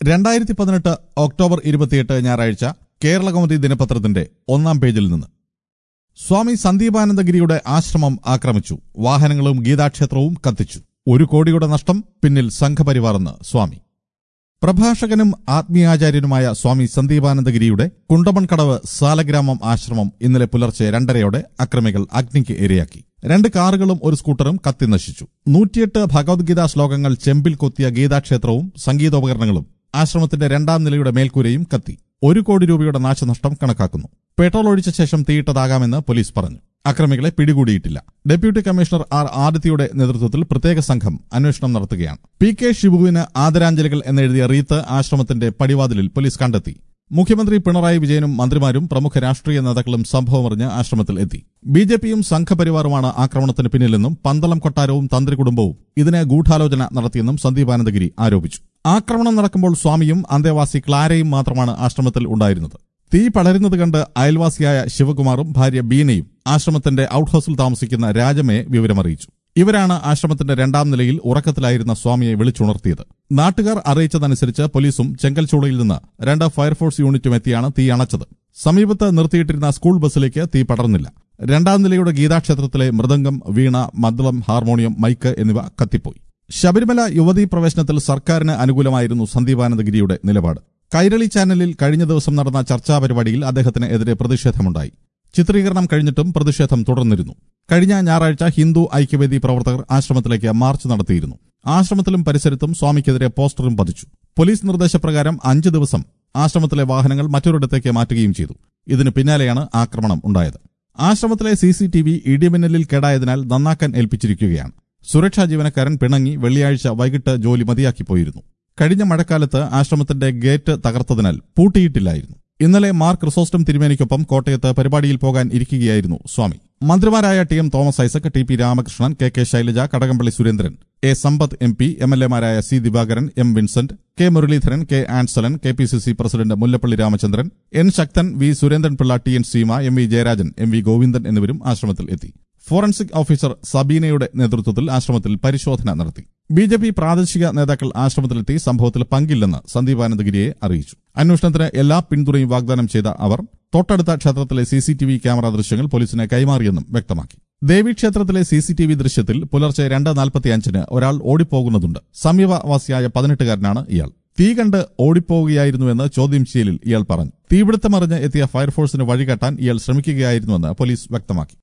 രണ്ടായിരത്തി പതിനെട്ട് ഒക്ടോബർ ഇരുപത്തിയെട്ട് ഞായറാഴ്ച കേരളകൗമുദി ദിനപത്രത്തിന്റെ ഒന്നാം പേജിൽ നിന്ന് സ്വാമി സന്ദീപാനന്ദഗിരിയുടെ ആശ്രമം ആക്രമിച്ചു വാഹനങ്ങളും ഗീതാക്ഷേത്രവും കത്തിച്ചു ഒരു കോടിയുടെ നഷ്ടം പിന്നിൽ സംഘപരിവാറെന്ന് സ്വാമി പ്രഭാഷകനും ആത്മീയാചാര്യനുമായ സ്വാമി സന്ദീപാനന്ദഗിരിയുടെ കുണ്ടമൺകടവ് സാലഗ്രാമം ആശ്രമം ഇന്നലെ പുലർച്ചെ രണ്ടരയോടെ അക്രമികൾ അഗ്നിക്ക് ഇരയാക്കി രണ്ട് കാറുകളും ഒരു സ്കൂട്ടറും കത്തിനശിച്ചു നൂറ്റിയെട്ട് ഭഗവത്ഗീതാ ശ്ലോകങ്ങൾ ചെമ്പിൽ കൊത്തിയ ഗീതാക്ഷേത്രവും സംഗീതോപകരണങ്ങളും ആശ്രമത്തിന്റെ രണ്ടാം നിലയുടെ മേൽക്കൂരയും കത്തി ഒരു കോടി രൂപയുടെ നാശനഷ്ടം കണക്കാക്കുന്നു പെട്രോൾ ഒഴിച്ച ശേഷം തീയിട്ടതാകാമെന്ന് പോലീസ് പറഞ്ഞു അക്രമികളെ പിടികൂടിയിട്ടില്ല ഡെപ്യൂട്ടി കമ്മീഷണർ ആർ ആദിത്യയുടെ നേതൃത്വത്തിൽ പ്രത്യേക സംഘം അന്വേഷണം നടത്തുകയാണ് പി കെ ഷിബുവിന് ആദരാഞ്ജലികൾ എന്നെഴുതിയ റീത്ത് ആശ്രമത്തിന്റെ പടിവാതിലിൽ പോലീസ് കണ്ടെത്തി മുഖ്യമന്ത്രി പിണറായി വിജയനും മന്ത്രിമാരും പ്രമുഖ രാഷ്ട്രീയ നേതാക്കളും സംഭവമറിഞ്ഞ് ആശ്രമത്തിൽ എത്തി ബി ജെ പിയും സംഘപരിവാറുമാണ് ആക്രമണത്തിന് പിന്നിലെന്നും പന്തളം കൊട്ടാരവും തന്ത്രി കുടുംബവും ഇതിന് ഗൂഢാലോചന നടത്തിയെന്നും സന്ദീപാനന്ദഗിരി ആരോപിച്ചു ആക്രമണം നടക്കുമ്പോൾ സ്വാമിയും അന്തേവാസി ക്ലാരയും മാത്രമാണ് ആശ്രമത്തിൽ ഉണ്ടായിരുന്നത് തീ പടരുന്നത് കണ്ട് അയൽവാസിയായ ശിവകുമാറും ഭാര്യ ബീനയും ആശ്രമത്തിന്റെ ഔട്ട് ഹൌസിൽ താമസിക്കുന്ന രാജമ്മയെ വിവരമറിയിച്ചു ഇവരാണ് ആശ്രമത്തിന്റെ രണ്ടാം നിലയിൽ ഉറക്കത്തിലായിരുന്ന സ്വാമിയെ വിളിച്ചുണർത്തിയത് നാട്ടുകാർ അറിയിച്ചതനുസരിച്ച് പോലീസും ചെങ്കൽച്ചൂളയിൽ നിന്ന് രണ്ട് ഫയർഫോഴ്സ് യൂണിറ്റും എത്തിയാണ് തീ അണച്ചത് സമീപത്ത് നിർത്തിയിട്ടിരുന്ന സ്കൂൾ ബസ്സിലേക്ക് തീ പടർന്നില്ല രണ്ടാം നിലയുടെ ഗീതാക്ഷേത്രത്തിലെ മൃദംഗം വീണ മദ്ദളം ഹാർമോണിയം മൈക്ക് എന്നിവ കത്തിപ്പോയി ശബരിമല യുവതീ പ്രവേശനത്തിൽ സർക്കാരിന് അനുകൂലമായിരുന്നു സന്ദീപാനന്ദഗിരിയുടെ നിലപാട് കൈരളി ചാനലിൽ കഴിഞ്ഞ ദിവസം നടന്ന ചർച്ചാ പരിപാടിയിൽ അദ്ദേഹത്തിന് എതിരെ പ്രതിഷേധമുണ്ടായി ചിത്രീകരണം കഴിഞ്ഞിട്ടും പ്രതിഷേധം തുടർന്നിരുന്നു കഴിഞ്ഞ ഞായറാഴ്ച ഹിന്ദു ഐക്യവേദി പ്രവർത്തകർ ആശ്രമത്തിലേക്ക് മാർച്ച് നടത്തിയിരുന്നു ആശ്രമത്തിലും പരിസരത്തും സ്വാമിക്കെതിരെ പോസ്റ്ററും പതിച്ചു പോലീസ് നിർദ്ദേശപ്രകാരം അഞ്ച് ദിവസം ആശ്രമത്തിലെ വാഹനങ്ങൾ മറ്റൊരിടത്തേക്ക് മാറ്റുകയും ചെയ്തു ഇതിന് പിന്നാലെയാണ് ആക്രമണം ഉണ്ടായത് ആശ്രമത്തിലെ സി സി ടി വി ഇടിമിന്നലിൽ കേടായതിനാൽ നന്നാക്കാൻ ഏൽപ്പിച്ചിരിക്കുകയാണ് സുരക്ഷാ ജീവനക്കാരൻ പിണങ്ങി വെള്ളിയാഴ്ച വൈകിട്ട് ജോലി മതിയാക്കി പോയിരുന്നു കഴിഞ്ഞ മഴക്കാലത്ത് ആശ്രമത്തിന്റെ ഗേറ്റ് തകർത്തതിനാൽ പൂട്ടിയിട്ടില്ലായിരുന്നു ഇന്നലെ മാർ ക്രിസോസ്റ്റം തിരുമേനിക്കൊപ്പം കോട്ടയത്ത് പരിപാടിയിൽ പോകാൻ ഇരിക്കുകയായിരുന്നു സ്വാമി മന്ത്രിമാരായ T M Thomas Isaac T P Ramakrishnan K K Shailaja Kadakampally Surendran A Sampath M P M L എമാരായ C Divakaran M Vincent K Muraleedharan K Ansalan K P C C president Mullappally Ramachandran N Sakthan V Surendranpillai T N Seema M V Jayarajan M V Govindan എന്നിവരും ആശ്രമത്തിൽ എത്തി forensic officer സബീനയുടെ നേതൃത്വത്തിൽ ആശ്രമത്തിൽ പരിശോധന നടത്തി B J P പ്രാദേശിക നേതാക്കൾ ആശ്രമത്തിലെത്തി സംഭവത്തിൽ പങ്കില്ലെന്ന് സന്ദീപാനന്ദഗിരിയെ അറിയിച്ചു അന്വേഷണത്തിന് എല്ലാ പിന്തുണയും വാഗ്ദാനം ചെയ്ത അവർ തൊട്ടടുത്ത ക്ഷേത്രത്തിലെ C C T V camera ദൃശ്യങ്ങൾ പോലീസിന് കൈമാറിയെന്നും വ്യക്തമാക്കി ദേവീക്ഷേത്രത്തിലെ സി സി ടി വി ദൃശ്യത്തിൽ പുലർച്ചെ രണ്ട് നാൽപ്പത്തിയഞ്ചിന് ഒരാൾ ഓടിപ്പോകുന്നതുണ്ട് സമീപവാസിയായ പതിനെട്ടുകാരനാണ് ഇയാൾ തീ കണ്ട് ഓടിപ്പോവുകയായിരുന്നുവെന്ന് ചോദ്യം ചെയ്യലിൽ ഇയാൾ പറഞ്ഞു തീപിടുത്തമറിഞ്ഞ് എത്തിയ ഫയർഫോഴ്സിന് വഴികാട്ടാൻ ഇയാൾ ശ്രമിക്കുകയായിരുന്നുവെന്ന് പോലീസ് വ്യക്തമാക്കി